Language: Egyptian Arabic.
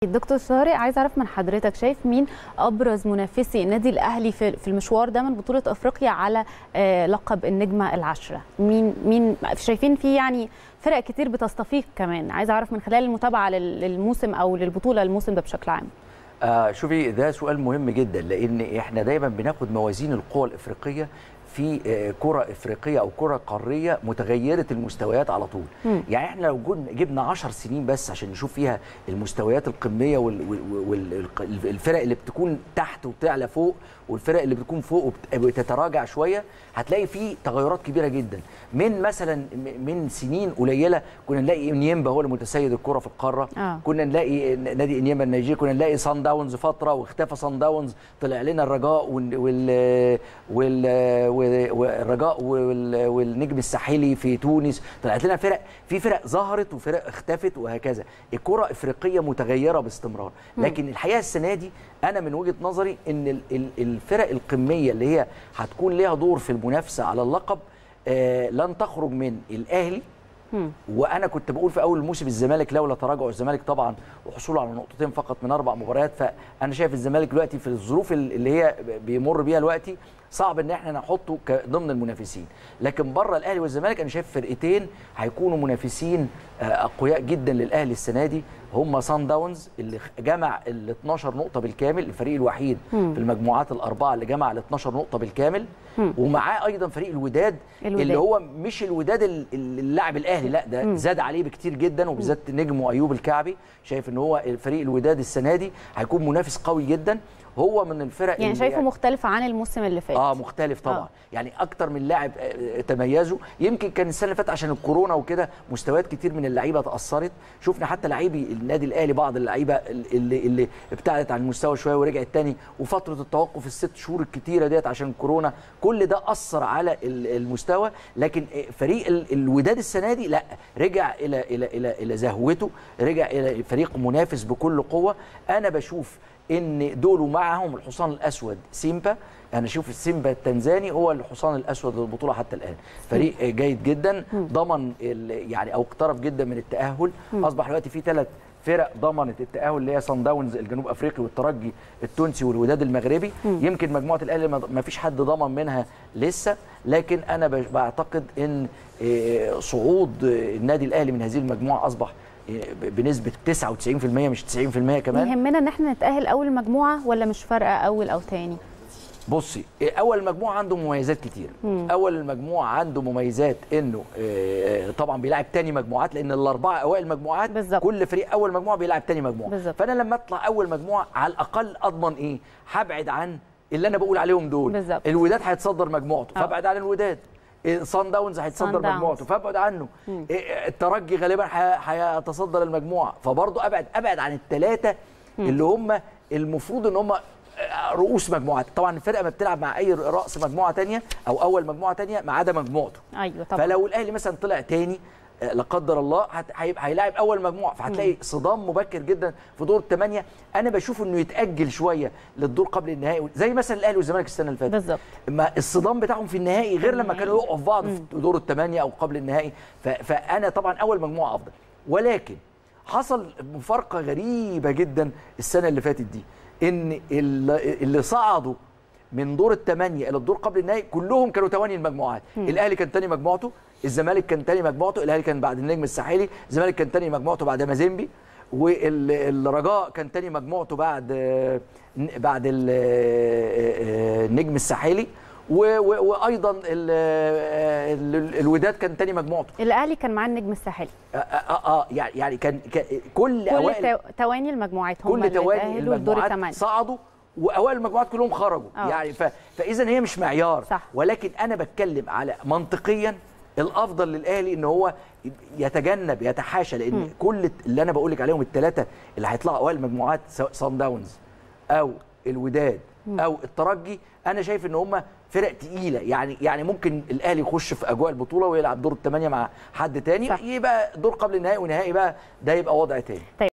دكتور طارق عايز اعرف من حضرتك شايف مين ابرز منافسي النادي الاهلي في في المشوار ده من بطوله افريقيا على آه، لقب النجمه العشره مين مين شايفين في يعني فرق كتير بتستفيق كمان عايز اعرف من خلال المتابعه لل- للموسم او للبطوله الموسم ده بشكل عام آه شوفي ده سؤال مهم جدا لان احنا دايما بناخد موازين القوى الافريقيه في آه، كرة افريقيه او كرة قاريه متغيره المستويات على طول مم. يعني احنا لو جن- جبنا 10 سنين بس عشان نشوف فيها المستويات القميه والفرق اللي بتكون تحت وبتعلى فوق والفرق اللي بتكون فوق وبت- وبتتراجع شويه هتلاقي في تغيرات كبيره جدا من مثلا م- من سنين قليله كنا نلاقي نيمبا هو المتسيد الكره في القاره آه. كنا نلاقي نادي انيما النيجيري كنا نلاقي سان داونز فتره واختفى سان داونز طلع لنا الرجاء وال وال وال والرجاء وال والنجم الساحلي في تونس طلعت لنا فرق في فرق ظهرت وفرق اختفت وهكذا الكره افريقيه متغيره باستمرار لكن الحقيقه السنه دي انا من وجهه نظري ان ال- ال- الفرق القميه اللي هي هتكون ليها دور في المنافسه على اللقب آه لن تخرج من الاهلي مم. وانا كنت بقول في اول الموسم الزمالك لولا تراجع الزمالك طبعا وحصوله على نقطتين فقط من اربع مباريات فانا شايف الزمالك دلوقتي في الظروف اللي هي بيمر بيها دلوقتي صعب ان احنا نحطه ك- ضمن المنافسين لكن بره الاهلي والزمالك انا شايف فرقتين هيكونوا منافسين آه، اقوياء جدا للاهلي السنه دي هم سان داونز اللي جمع ال 12 نقطه بالكامل الفريق الوحيد مم. في المجموعات الاربعه اللي جمع ال 12 نقطه بالكامل مم. ومعاه ايضا فريق الوداد, الوداد. اللي هو مش الوداد ال- ال- اللاعب الاهلي لا ده مم. زاد عليه بكتير جدا وبالذات نجمه ايوب الكعبي شايف ان هو فريق الوداد السنه دي هيكون منافس قوي جدا هو من الفرق يعني اللي شايفه مختلفه عن الموسم اللي فات اه مختلف طبعا آه. آه. يعني اكتر من لاعب آه، تميزوا يمكن كان السنه اللي فاتت عشان الكورونا وكده مستويات كتير من اللعيبه تاثرت شفنا حتى لعيبي النادي الاهلي بعض اللعيبه اللي اللي ابتعدت عن المستوى شويه ورجعت تاني وفتره التوقف الست شهور الكتيره ديت عشان الكورونا كل ده اثر على ال- المستوى لكن آه، فريق ال- الوداد السنه دي لا رجع الى الى الى الى زهوته رجع الى فريق منافس بكل قوه انا بشوف ان دول ومعهم الحصان الاسود سيمبا انا اشوف السيمبا التنزاني هو الحصان الاسود للبطوله حتى الان فريق جيد جدا ضمن ال- يعني او اقترب جدا من التاهل اصبح دلوقتي في ثلاث فرق ضمنت التاهل اللي هي صن داونز الجنوب افريقي والترجي التونسي والوداد المغربي يمكن مجموعه الاهلي ما- ما فيش حد ضمن منها لسه لكن انا ب- بعتقد ان آه، صعود آه، النادي الاهلي من هذه المجموعه اصبح آه، ب- بنسبه 99% مش 90% كمان يهمنا ان احنا نتاهل اول مجموعه ولا مش فارقه اول او تاني بصي اول المجموعه عنده مميزات كتير اول المجموعه عنده مميزات انه آه، طبعا بيلعب تاني مجموعات لان الاربعه اوائل المجموعات بالظبط. كل فريق اول مجموعه بيلعب تاني مجموعه بالظبط. فانا لما اطلع اول مجموعه على الاقل اضمن ايه هبعد عن اللي انا بقول عليهم دول بالظبط. الوداد هيتصدر مجموعته آه. فابعد عن الوداد صن داونز هيتصدر صن داونز. مجموعته فابعد عنه إيه، الترجي غالبا ه- هيتصدر المجموعه فبرضه ابعد ابعد عن الثلاثه اللي هم المفروض ان هم رؤوس مجموعات طبعا الفرقه ما بتلعب مع اي راس مجموعه تانية او اول مجموعه تانية ما عدا مجموعته ايوه طبعا فلو الاهلي مثلا طلع تاني آه، لا قدر الله هت- هيبقى هيلاعب اول مجموعه فهتلاقي صدام مبكر جدا في دور الثمانيه انا بشوف انه يتاجل شويه للدور قبل النهائي زي مثلا الاهلي والزمالك السنه اللي فاتت بالظبط ما الصدام بتاعهم في النهائي غير لما كانوا يقعوا في بعض في دور الثمانيه او قبل النهائي ف- فانا طبعا اول مجموعه افضل ولكن حصل مفارقه غريبه جدا السنه اللي فاتت دي ان اللي اللي صعدوا من دور الثمانيه الى الدور قبل النهائي كلهم كانوا تواني المجموعات الاهلي كان تاني مجموعته الزمالك كان تاني مجموعته الاهلي كان بعد النجم الساحلي الزمالك كان تاني مجموعته بعد مازيمبي والرجاء كان تاني مجموعته بعد بعد ال- النجم الساحلي و- و- وايضا ال- ال- الوداد كان تاني مجموعته الاهلي كان معاه النجم الساحلي اه, آه, آه يعني يعني كان كان كل, كل اوائل تو- تواني المجموعات هم كل اللي تواني اتأهلوا لدور المجموعات الثمانيه صعدوا واوائل المجموعات كلهم خرجوا آه. يعني ف... فاذا هي مش معيار صح. ولكن انا بتكلم على منطقيا الافضل للاهلي ان هو يتجنب يتحاشى لان مم. كل اللي انا بقول لك عليهم الثلاثه اللي هيطلعوا اوائل المجموعات سواء صن داونز او الوداد او الترجي انا شايف ان هم فرق تقيله يعني يعني ممكن الاهلي يخش في اجواء البطوله ويلعب دور الثمانيه مع حد تاني صح. يبقى دور قبل النهائي ونهائي بقى ده يبقى وضع تاني